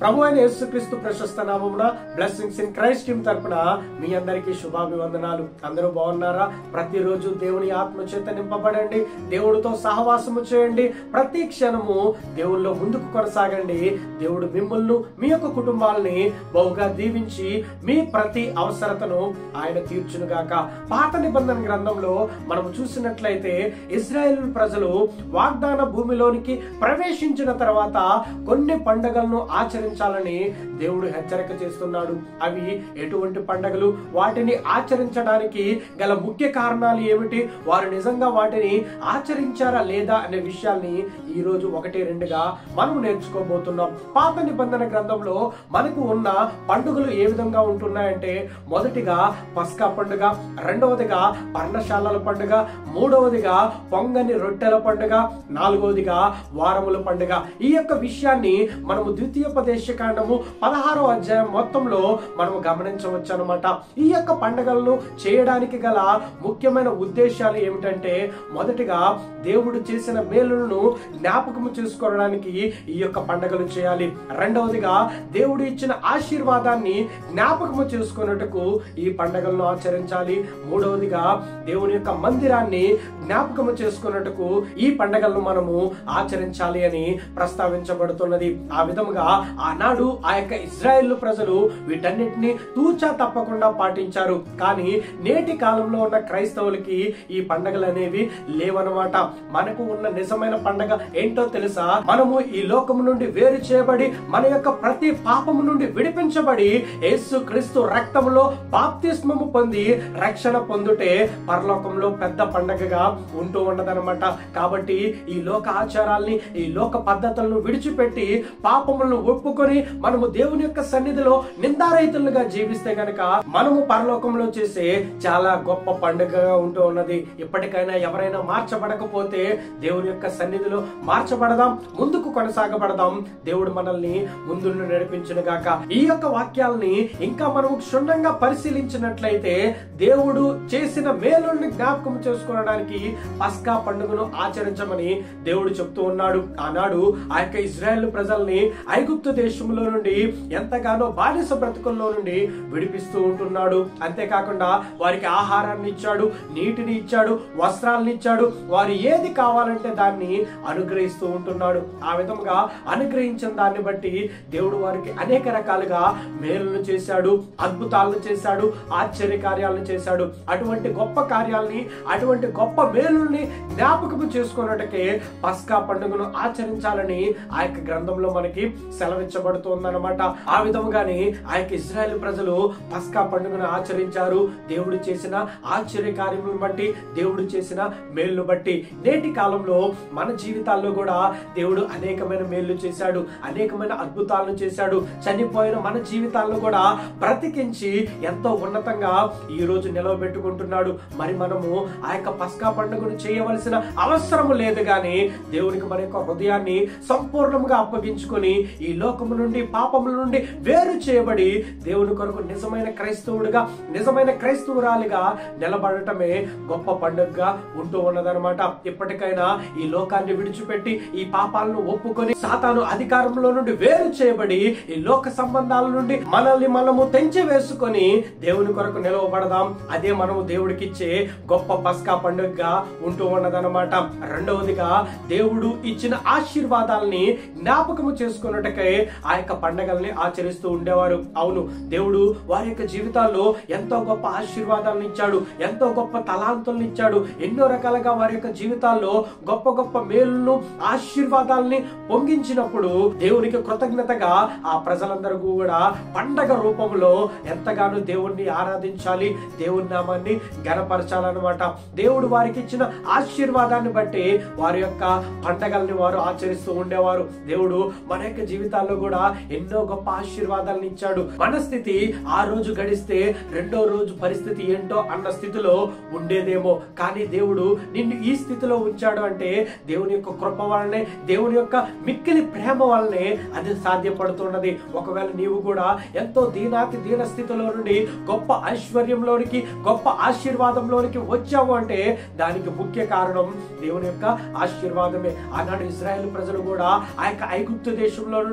ప్రభు అయిన యేసుక్రీస్తు ప్రశస్త నామమున బ్లెస్సింగ్స్ ఇన్ క్రైస్ట్ టీమ్ తరపున మీ అందరికీ శుభాభివందనాలు అందరూ బాగున్నారా ప్రతిరోజు దేవుని ఆత్మ చేత నింపబడండి దేవుడితో సహవాసము చేయండి ప్రతి క్షణము దేవుల్లో ముందుకు కొనసాగండి దేవుడు మిమ్మల్ని మీ యొక్క కుటుంబాలని బహుగా దీవించి మీ ప్రతి అవసరతను ఆయన తీర్చునుగాక పాత నిబంధన గ్రంథంలో మనం చూసినట్లయితే ఇజ్రాయెల్ ప్రజలు వాగ్దాన భూమిలోనికి ప్రవేశించిన తర్వాత కొన్ని పండగలను ఆచరించాలని దేవుడు హెచ్చరిక చేస్తున్నాడు అవి ఎటువంటి పండగలు వాటిని ఆచరించడానికి గల ముఖ్య కారణాలు ఏమిటి వారు నిజంగా వాటిని ఆచరించారా లేదా అనే విషయాల్ని ఈ రోజు ఒకటి రెండుగా మనం నేర్చుకోబోతున్నాం పాత నిబంధన గ్రంథంలో మనకు ఉన్న పండుగలు ఏ విధంగా ఉంటున్నాయంటే మొదటిగా పస్కా పండుగ రెండవదిగా పర్ణశాలల పండుగ మూడవదిగా పొంగని రొట్టెల పండుగ నాలుగవదిగా వారముల పండుగ ఈ యొక్క విషయాన్ని మనము ద్వితీయోపదేశ కాండము పదహారో అధ్యాయం మొత్తంలో మనము గమనించవచ్చు అనమాట ఈ యొక్క పండుగలను చేయడానికి గల ముఖ్యమైన ఉద్దేశాలు ఏమిటంటే మొదటిగా దేవుడు చేసిన మేలులను జ్ఞాపకము చేసుకోవడానికి ఈ యొక్క పండుగలు చేయాలి రెండవదిగా దేవుడు ఇచ్చిన ఆశీర్వాదాన్ని జ్ఞాపకము చేసుకున్నట్టుకు ఈ పండుగలను ఆచరించాలి మూడవదిగా దేవుని యొక్క మందిరాన్ని జ్ఞాపకము చేసుకున్నట్టుకు ఈ పండుగలను మనము ఆచరించాలి అని ప్రస్తావించబడుతున్నది ఆ విధముగా ఆనాడు ఆ యొక్క ఇజ్రాయెల్ ప్రజలు వీటన్నిటిని తూచా తప్పకుండా పాటించారు కానీ నేటి కాలంలో ఉన్న క్రైస్తవులకి ఈ పండగలు అనేవి లేవన్నమాట మనకు ఉన్న నిజమైన పండగ ఏంటో తెలుసా మనము ఈ లోకము నుండి వేరు చేయబడి మన యొక్క ప్రతి పాపము నుండి విడిపించబడి యేసు క్రీస్తు రక్తములో బాప్తిస్మము పొంది రక్షణ పొందుటే పరలోకంలో పెద్ద పండగగా ఉంటూ ఉన్నదన్నమాట కాబట్టి ఈ లోక ఆచారాల్ని ఈ లోక పద్ధతులను విడిచిపెట్టి పాపములను ఒప్పుకొని మనము దేవుని యొక్క సన్నిధిలో నిందారహితులుగా జీవిస్తే గనక మనము పరలోకంలో చేసే చాలా గొప్ప పండుగగా ఉంటూ ఉన్నది ఇప్పటికైనా ఎవరైనా మార్చబడకపోతే దేవుని యొక్క సన్నిధిలో మార్చబడదాం ముందుకు కొనసాగబడదాం దేవుడు మనల్ని ముందు నడిపించును గాక ఈ యొక్క వాక్యాలని ఇంకా మనము క్షుణ్ణంగా పరిశీలించినట్లయితే దేవుడు చేసిన మేలుల్ని జ్ఞాపకం చేసుకోవడానికి పస్కా పండుగను ఆచరించమని దేవుడు చెప్తూ ఉన్నాడు ఆనాడు ఆ యొక్క ఇజ్రాయెల్ ప్రజల్ని ఐగుప్తు దేశంలో నుండి ఎంతగానో బానిస బ్రతుకుల్లో నుండి విడిపిస్తూ ఉంటున్నాడు అంతేకాకుండా వారికి ఆహారాన్ని ఇచ్చాడు నీటిని ఇచ్చాడు వస్త్రాలను ఇచ్చాడు వారు ఏది కావాలంటే దాన్ని అనుగ్రహిస్తూ ఉంటున్నాడు ఆ విధంగా అనుగ్రహించిన దాన్ని బట్టి దేవుడు వారికి అనేక రకాలుగా మేలును చేశాడు అద్భుతాలను చేశాడు ఆశ్చర్య కార్యాలను చేశాడు అటువంటి గొప్ప కార్యాలని అటువంటి గొప్ప మేలుల్ని జ్ఞాపకము చేసుకున్నట్టుకే పస్కా పండుగను ఆచరించాలని ఆ యొక్క గ్రంథంలో మనకి సెలవిచ్చబడుతోందన్నమాట ఆ విధముగానే ఆ యొక్క ఇజ్రాయెల్ ప్రజలు పస్కా పండుగను ఆచరించారు దేవుడు చేసిన ఆశ్చర్య కార్యములను బట్టి దేవుడు చేసిన మేలును బట్టి నేటి కాలంలో మన జీవితాల్లో కూడా దేవుడు అనేకమైన మేలు చేశాడు అనేకమైన అద్భుతాలను చేశాడు చనిపోయిన మన జీవితాలను కూడా బ్రతికించి ఎంతో ఉన్నతంగా ఈ రోజు నిలవబెట్టుకుంటున్నాడు మరి మనము ఆ యొక్క పస్కా పండుగను చేయవలసిన అవసరము లేదు గాని దేవునికి మన యొక్క హృదయాన్ని సంపూర్ణంగా అప్పగించుకొని ఈ లోకము నుండి పాపముల నుండి వేరు చేయబడి దేవుని కొరకు నిజమైన క్రైస్తవుడిగా నిజమైన క్రైస్తవురాలిగా నిలబడటమే గొప్ప పండుగగా ఉంటూ ఉన్నదనమాట ఇప్పటికైనా ఈ లోకాన్ని విడిచిపెట్టి ఈ పాపాలను ఒప్పుకొని సాతాను అధికారంలో నుండి వేరు చేయబడి ఈ లోక సంబంధాల నుండి మనల్ని మనము తెంచి వేసుకొని దేవుని కొరకు నిలవబడదాం అదే మనము దేవుడికి ఇచ్చే గొప్ప పస్కా పండుగగా ఉంటూ ఉన్నదనమాట రెండవదిగా దేవుడు ఇచ్చిన ఆశీర్వాదాలని జ్ఞాపకము చేసుకున్నట్టుకై ఆ యొక్క పండగల్ని ఆచరిస్తూ ఉండేవారు అవును దేవుడు వారి యొక్క జీవితాల్లో ఎంతో గొప్ప ఆశీర్వాదాలను ఇచ్చాడు ఎంతో గొప్ప తలాంతులను ఇచ్చాడు ఎన్నో రకాలుగా వారి యొక్క జీవితాల్లో గొప్ప గొప్ప మేలును ఆశీర్వాదాలని పొంగించినప్పుడు దేవునికి కృతజ్ఞతగా ఆ ప్రజలందరూ కూడా పండగ రూపంలో ఎంతగానో దేవుణ్ణి ఆరాధించాలి దేవుని నామాన్ని గనపరచాలన్నమాట దేవుడు వారికి ఇచ్చిన ఆశీర్వాదాన్ని బట్టి వారి యొక్క పండగల్ని వారు ఆచరిస్తూ ఉండేవారు దేవుడు మన యొక్క జీవితాల్లో కూడా ఎన్నో గొప్ప ఆశీర్వాదాలను ఇచ్చాడు మన స్థితి ఆ రోజు గడిస్తే రెండో రోజు పరిస్థితి ఏంటో అన్న స్థితిలో ఉండేదేమో కానీ దేవుడు నిన్ను ఈ స్థితిలో ఉంచాడు అంటే దేవుని యొక్క కృప వలనే దేవుని యొక్క మిక్కిలి ప్రేమ వలనే అది సాధ్యపడుతున్నది ఒకవేళ నీవు కూడా ఎంతో దీనాతి దీన స్థితిలో నుండి గొప్ప ఐశ్వర్యంలోనికి గొప్ప ఆశీర్వాదంలోనికి వచ్చావు అంటే దానికి ముఖ్య కారణం దేవుని యొక్క ఆశీర్వాదమే ఆనాడు ఇజ్రాయెల్ ప్రజలు కూడా ఆ యొక్క ఐగుప్తు దేశంలో నుండి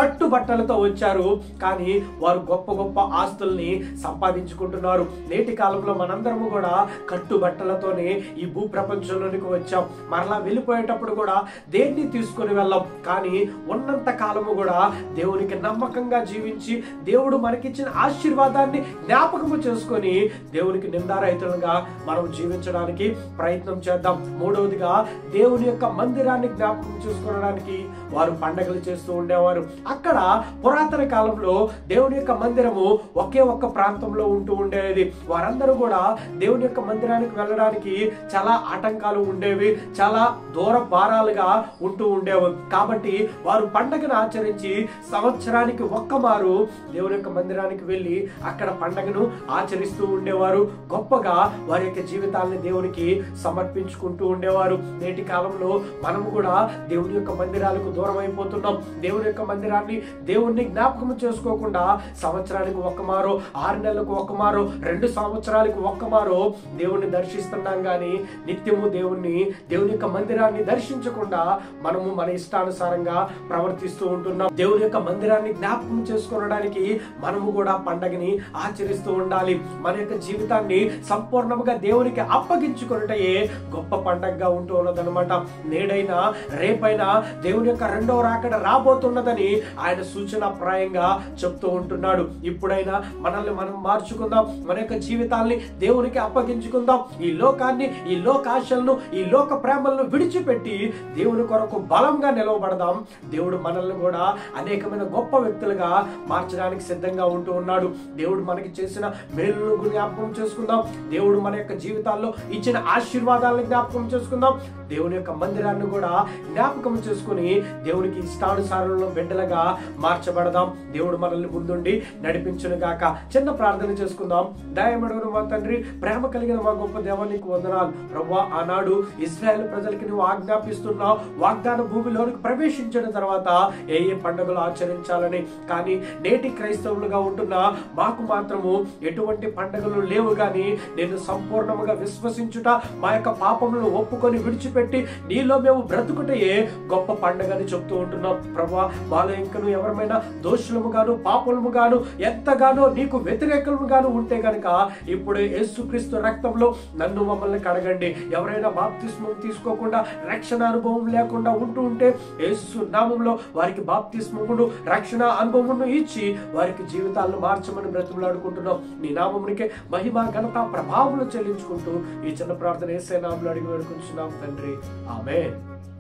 కట్టుబట్టలతో వచ్చారు కానీ వారు గొప్ప గొప్ప ఆస్తుల్ని సంపాదించుకుంటున్నారు నేటి కాలంలో మనందరము కూడా కట్టుబట్టలతోనే ఈ భూ ప్రపంచంలోనికి వచ్చాం మరలా వెళ్ళిపోయేటప్పుడు కూడా దేన్ని తీసుకొని వెళ్ళాం కానీ ఉన్నంత కాలము కూడా దేవునికి నమ్మకంగా జీవించి దేవుడు మనకిచ్చిన ఆశీర్వాదాన్ని జ్ఞాపకము చేసుకొని దేవునికి నిందారహితులుగా మనం జీవించడానికి ప్రయత్నం చేద్దాం మూడవదిగా దేవుని యొక్క మందిరాన్ని జ్ఞాపకం చేసుకోవడానికి వారు పండగలు చేస్తూ ఉండేవారు అక్కడ పురాతన కాలంలో దేవుని యొక్క మందిరము ఒకే ఒక్క ప్రాంతంలో ఉంటూ ఉండేది వారందరూ కూడా దేవుని యొక్క మందిరానికి వెళ్ళడానికి చాలా ఆటంకాలు ఉండేవి చాలా దూర భారాలుగా ఉంటూ ఉండేవి కాబట్టి వారు పండగను ఆచరించి సంవత్సరానికి ఒక్కమారు దేవుని యొక్క మందిరానికి వెళ్ళి అక్కడ పండగను ఆచరిస్తూ ఉండేవారు గొప్పగా వారి యొక్క జీవితాన్ని దేవునికి సమర్పించుకుంటూ ఉండేవారు నేటి కాలంలో మనము కూడా దేవుని యొక్క మందిరాలకు దూరం అయిపోతున్నాం దేవుని యొక్క మందిరాన్ని దేవుణ్ణి జ్ఞాపకం చేసుకోకుండా సంవత్సరానికి ఒక్కమారో ఆరు నెలలకు ఒక్కమారో రెండు సంవత్సరాలకు ఒక్కమారో దేవుణ్ణి దర్శిస్తున్నాం గాని నిత్యము దేవుణ్ణి దేవుని యొక్క మందిరాన్ని దర్శించకుండా మనము మన ఇష్టానుసారంగా ప్రవర్తిస్తూ ఉంటున్నాం దేవుని యొక్క మందిరాన్ని జ్ఞాపకం చేసుకోవడానికి మనము కూడా పండగని ఆచరిస్తూ ఉండాలి మన యొక్క జీవితాన్ని సంపూర్ణముగా దేవునికి అప్పగించుకున్నటే గొప్ప పండగగా ఉంటూ ఉన్నదన్నమాట నేడైనా రేపైనా దేవుని యొక్క రెండవ రాకడ రాబోతున్నదని ఆయన సూచనాప్రాయంగా చెప్తూ ఉంటున్నాడు ఇప్పుడైనా మనల్ని మనం మార్చుకుందాం మన యొక్క జీవితాల్ని దేవునికి అప్పగించుకుందాం ఈ లోకాన్ని ఈ లోకాశలను ఈ లోక ప్రేమలను విడిచిపెట్టి దేవుని కొరకు బలంగా నిలవబడదాం దేవుడు మనల్ని కూడా అనేకమైన గొప్ప వ్యక్తులుగా మార్చడానికి సిద్ధంగా ఉంటూ ఉన్నాడు దేవుడు మనకి చేసిన మేలును జ్ఞాపకం చేసుకుందాం దేవుడు మన యొక్క జీవితాల్లో ఇచ్చిన ఆశీర్వాదాలను జ్ఞాపకం చేసుకుందాం దేవుని యొక్క మందిరాన్ని కూడా జ్ఞాపకం చేసుకుని దేవునికి ఇష్టానుసారంలో బిడ్డలుగా మార్చబడదాం దేవుడు మనల్ని ముందుండి నడిపించును గాక చిన్న ప్రార్థన చేసుకుందాం దయమడుగును మా తండ్రి ప్రేమ కలిగిన మా గొప్ప దేవానికి వందనాలు ప్రభా ఆనాడు ఇస్రాయేల్ ప్రజలకి నువ్వు ఆజ్ఞాపిస్తున్నావు వాగ్దాన భూమిలోనికి ప్రవేశించిన తర్వాత ఏ ఏ పండుగలు ఆచరించాలని కానీ నేటి క్రైస్తవులుగా ఉంటున్న మాకు మాత్రము ఎటువంటి పండుగలు లేవు గాని నేను సంపూర్ణముగా విశ్వసించుట మా యొక్క పాపములను ఒప్పుకొని విడిచిపెట్టి నీలో మేము బ్రతుకుటయే గొప్ప పండుగని చెప్తూ ఉంటున్నాం ప్రభా మాలో ఇంకను ఎవరమైనా దోషులము గాను పాపములము గాను ఎంతగానో నీకు వ్యతిరేకము గాను ఉంటే గనుక ఇప్పుడు యేసుక్రీస్తు రక్తంలో నన్ను మమ్మల్ని కడగండి ఎవరైనా బాప్తిస్మం తీసుకోకుండా రక్షణ అనుభవం లేకుండా ఉంటూ ఉంటే యేసు నామంలో వారికి బాప్తిస్మమును రక్షణ అనుభవమును ఇచ్చి వారికి జీవితాలను మార్చమని బ్రతుకులాడుకుంటున్నాం నీ నామమునికే మహిమ ఘనత ప్రభావములు చెల్లించుకుంటూ ఈ చిన్న ప్రార్థన ఏసే నామంలో అడిగి వేడుకుంటున్నాం తండ్రి ఆమె